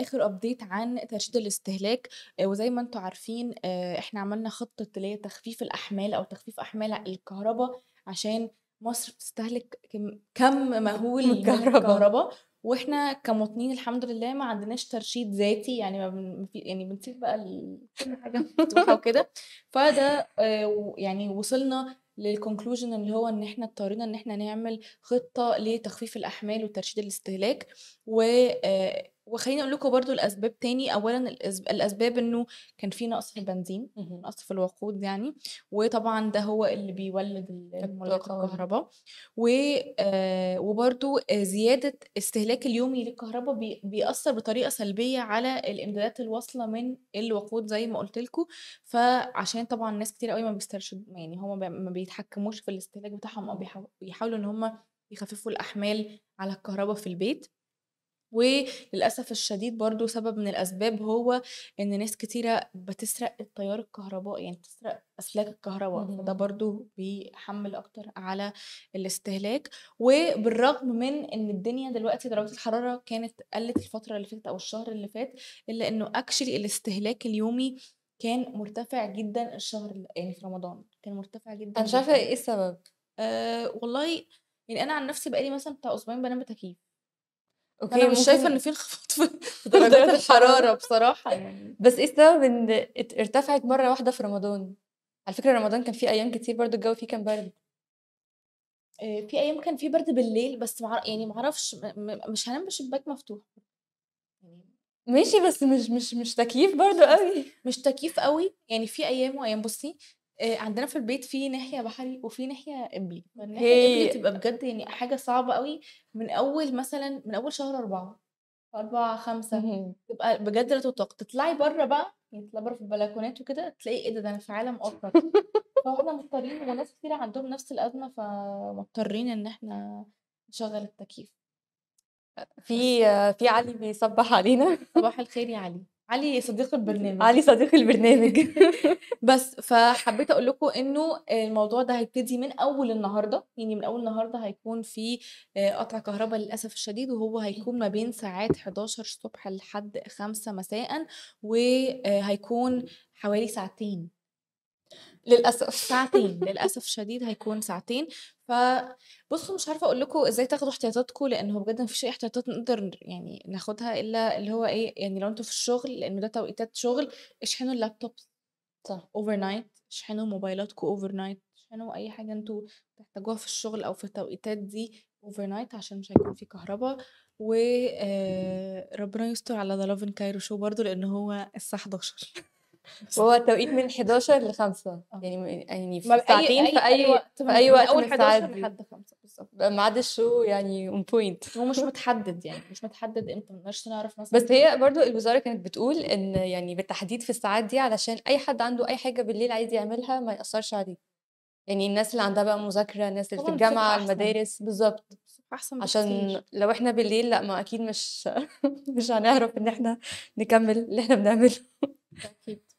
آخر update عن ترشيد الاستهلاك آآ وزي ما أنتم عارفين آآ إحنا عملنا خطة اللي هي تخفيف الأحمال أو تخفيف أحمال الكهربا عشان مصر بتستهلك كم كَم مهول من من الكهربا. الكهربا، وإحنا كمواطنين الحمد لله ما عندناش ترشيد ذاتي يعني ما بن ما في يعني بنسيب بقى ال كل حاجة مفتوحة وكده، فده آآ ويعني وصلنا للconclusion اللي هو إن إحنا اضطرينا إن إحنا نعمل خطة لتخفيف الأحمال وترشيد الاستهلاك، و آآ وخلّيني أقول لكم برضه الأسباب تاني، أولًا الأس الأسباب إنه كان في نقص في البنزين، اهم. نقص في الوقود يعني، وطبعًا ده هو اللي بيولد ال مولدات الطاقة وال الكهربا، و آآ وبرضه آآ زيادة استهلاك اليومي للكهربا بي بيأثّر بطريقة سلبية على الإمدادات الواصلة من الوقود زي ما قُلت لكم، فعشان طبعًا ناس كتيرة أوي ما بيسترشد يعني هم ب ما بيتحكموش في الاستهلاك بتاعهم أو بيحاو بيحاولوا إن هم يخففوا الأحمال على الكهربا في البيت، وللأسف الشديد برضه سبب من الأسباب هو إن ناس كتيرة بتسرق التيار الكهربائي، يعني بتسرق أسلاك الكهربا، فده اهم. برضه بيحمّل أكتر على الاستهلاك، وبالرغم من إن الدنيا دلوقتي درجات الحرارة كانت قلّت الفترة اللي فاتت أو الشهر اللي فات، إلا إنه actually الاستهلاك اليومي كان مرتفع جدًا الشهر ال يعني في رمضان، كان مرتفع جدًا، أنا مش عارفة جدًا. إيه السبب؟ آآ والله يعني أنا عن نفسي بقى لي مثلًا بتاع أسبوعين بانام بتكييف. أوكي فأنا مش شايفة إن ممكن في انخفاض في في درجات الحرارة بصراحة يعني. بس إيه السبب إن ات ارتفعت مرّة واحدة في رمضان؟ على فكرة رمضان كان في أيام كتير برضه الجو فيه كان برد. آآ في أيام كان في برد بالليل، بس ما أع يعني ما أعرفش م م مش هانام بشباك مفتوح. يعني ماشي بس مش مش مش تكييف برضه أوي. مش تكييف أوي، يعني في أيام وأيام. بُصّي، آآ عندنا في البيت في ناحية بحري وفي ناحية قبلي، فالناحية القبلي أوكي. بتبقى بجد يعني حاجة صعبة أوي من أول مثلًا من أول شهر 4، 4، 5 اهم. تبقى بجد لا تُطاق. تطلعي برّه بقى، يعني تطلعي برّه في البلكونات وكده، تلاقي إيه ده، ده أنا في عالم آخر. فإحنا مضطرين وناس كتيرة عندهم نفس الأزمة، فمضطرين إن إحنا نشغّل التكييف. أ بس. في في علي بيصبّح علينا. صباح الخير يا علي. علي صديق البرنامج. علي صديق البرنامج. بس، فحبيت أقول لكم إنه الموضوع ده هيبتدي من أول النهارده، يعني من أول النهارده هيكون في آآ قطع كهربا للأسف الشديد، وهو هيكون ما بين ساعات 11:00 ص لحد 5:00 مساءً، وآآ هيكون حوالي ساعتين. للأسف. ساعتين، للأسف الشديد هيكون ساعتين. فبُصّوا مش عارفة أقول لكم إزاي تاخدوا احتياطاتكم، لإن هو بجد ما فيش أي احتياطات نقدر ن يعني ناخدها إلا اللي هو إيه، يعني لو أنتم في الشغل لإنه ده توقيتات شغل، اشحنوا اللابتوبس صح. overnight، اشحنوا موبايلاتكم overnight، اشحنوا أي حاجة أنتم تحتاجوها في الشغل أو في التوقيتات دي overnight عشان مش هيكون في كهربا، و آآ ربنا يستر على The Lovin Cairo Show برضه لإن هو الساعة 11. وهو التوقيت من 11:00 ل17:00 آه. يعني م يعني في ما بأي ساعتين أي في أي أي وقت في من أي من وقت أول من الساعات 11 دي. لحد 5 بالضبط. بقى ميعاد الshow يعني on point. هو مش متحدد يعني، مش متحدد إمتى، ما نقدرش نعرف مثلًا بس هي برضه الوزارة كانت بتقول إن يعني بالتحديد في الساعات دي علشان أي حد عنده أي حاجة بالليل عايز يعملها ما يأثّرش عليه. يعني الناس اللي عندها بقى مذاكرة، الناس اللي في طبعًا الصبح الجامعة، أحسن. المدارس، بالضبط. الصبح أحسن عشان بكتير. لو إحنا بالليل لأ، ما أكيد مش مش هنعرف إن إحنا نكمّل اللي إحنا بنعمله. أكيد.